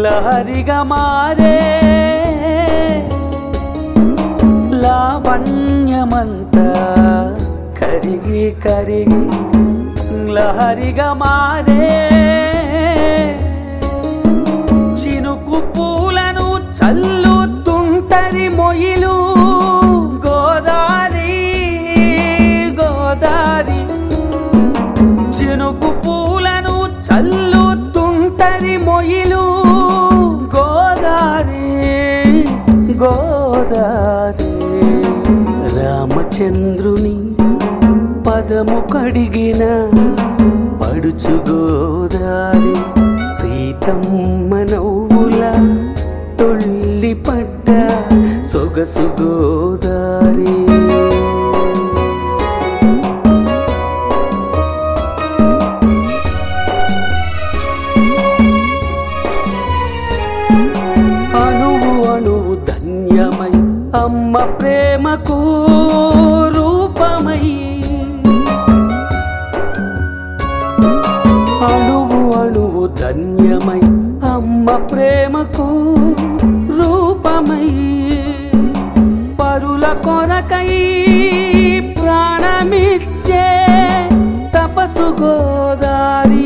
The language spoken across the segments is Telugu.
లహరిగా మారే లావణ్యమంతా కరిగి కరిగి లహరిగా మారే చినుకు పూలను చల్లుతుంటరి మొయిలు గోదారి గోదారి చినుకు పూలను చల్లుతుంటరి మొయిలు గోదారి గోదారి రామచంద్రుని పదము కడిగిన పడుచు గోదారి సీతమ్మ నవ్వుల తొల్లి పడ్డ సొగసు గోదారి అణువు అణువు ధన్యమై అమ్మ ప్రేమకు రూపమై అణువు అణువు ధన్యమై అమ్మ ప్రేమకు రూపమై పరుల కొరకై ప్రాణమిచ్చే తపసు గోదారి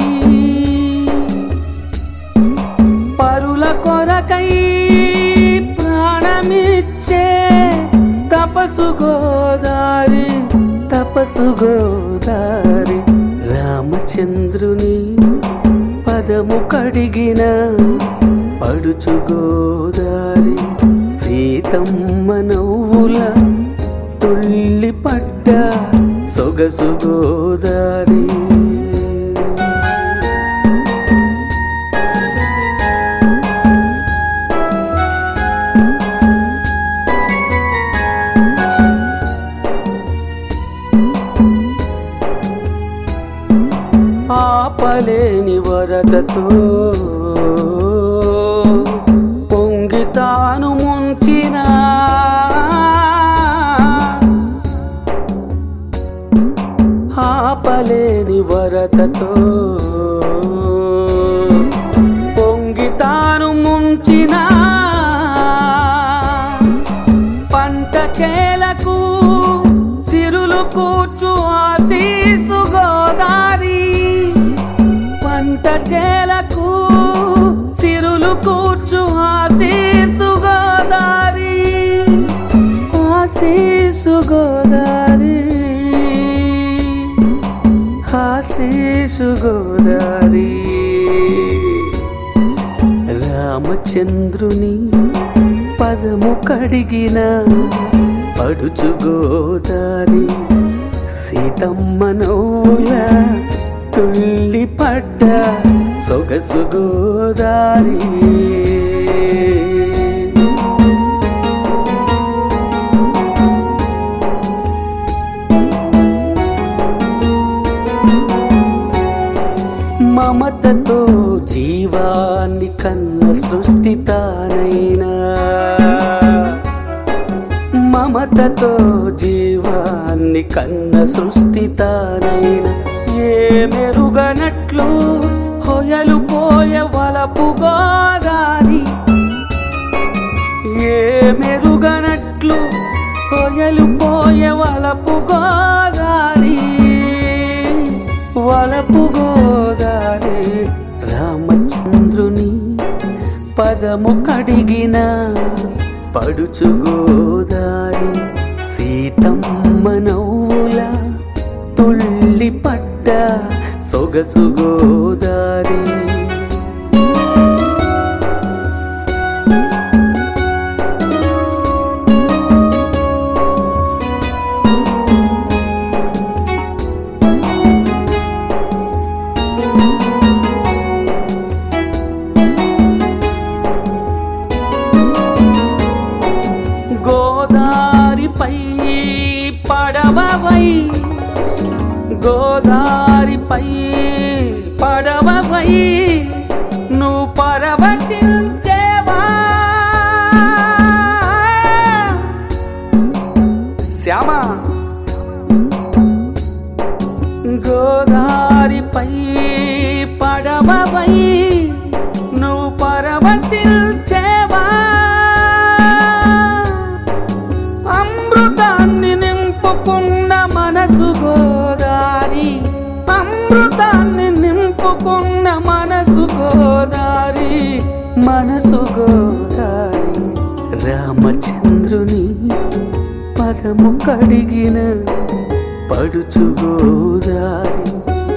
పరుల కొరకై ప్రాణమిచ్చే తపసు గోదారి తపసు గోదారి రామచంద్రుని పదము కడిగిన పడుచు గోదారి సీతమ్మ నవ్వుల తుల్లి పడ్డ సొగసు గోదారి ఆపలేని వరదతో పొంగి తాను ముంచిన ఆపలేని వరదతో పొంగి తాను ముంచిన పంట చేలకు సిరులు కూర్చు ఆశీసు గోదారి పంట చేలకు సిరులు కూర్చు ఆశీసు గోదారి ఆశీసు గోదారి ఆశీసు గోదారి రామచంద్రుని పదము కడిగిన పడుచు గోదారి సీతమ్మ నవ్వుల తుల్లి పడ్డ సొగసు గోదారి మమతతో జీవాన్ని కన్న సృష్టి తానైనా మమతతో జీవాన్ని కన్న సృష్టి తానైనా ఏ మెరుగనట్లు హొయలు పోయ వలపు గోదారి ఏ మెరుగనట్లు హొయలు పోయ వలపు గోదారి వలపు గోదారి రామచంద్రుని పదము కడిగిన పడుచు గోదారి సీతమ్మ నవ్వుల తుల్లి పడ్డ సొగసు గోదారి గోదారిపై పడవవై గోదారిపై పడవవై నువ్వు పరవశించేవా శ్యామ గోదారిపై పడవవై నువ్వు పరవశించేవా గోదారి మనసు గోదారి రామచంద్రుని పదము కడిగిన పడుచు గోదారి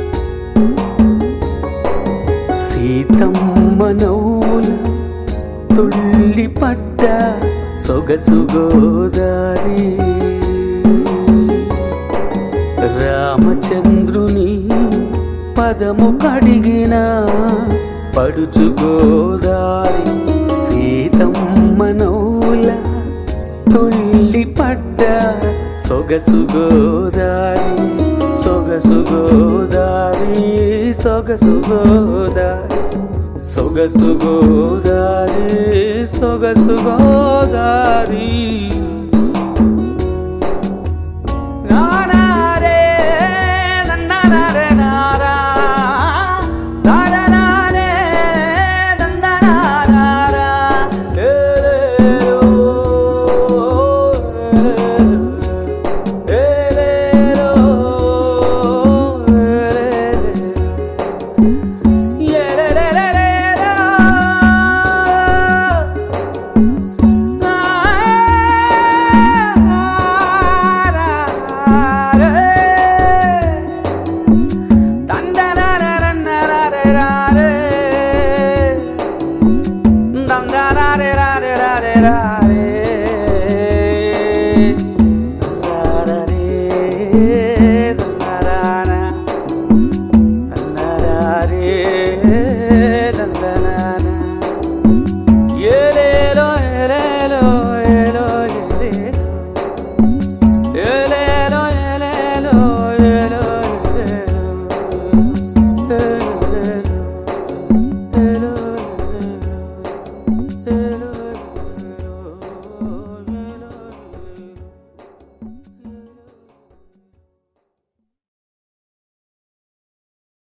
సీతమ్మ నవ్వుల తుళ్ళి పడ్డ సొగసు గోదారి రామచంద్రుని పదము కడిగిన పడుచు గోదారి సీతమ్మ నవ్వుల తుళ్ళి పడ్డ సొగసు గోదారి సొగసు గోదారి సొగసు గోదారి సొగసు గోదారి సొగసు గోదారి నానారే, నన్నానారే, నారా. నానానారే, నన్నానారా. ఏలేలో, ఏలేలో, ఏలేలో. Da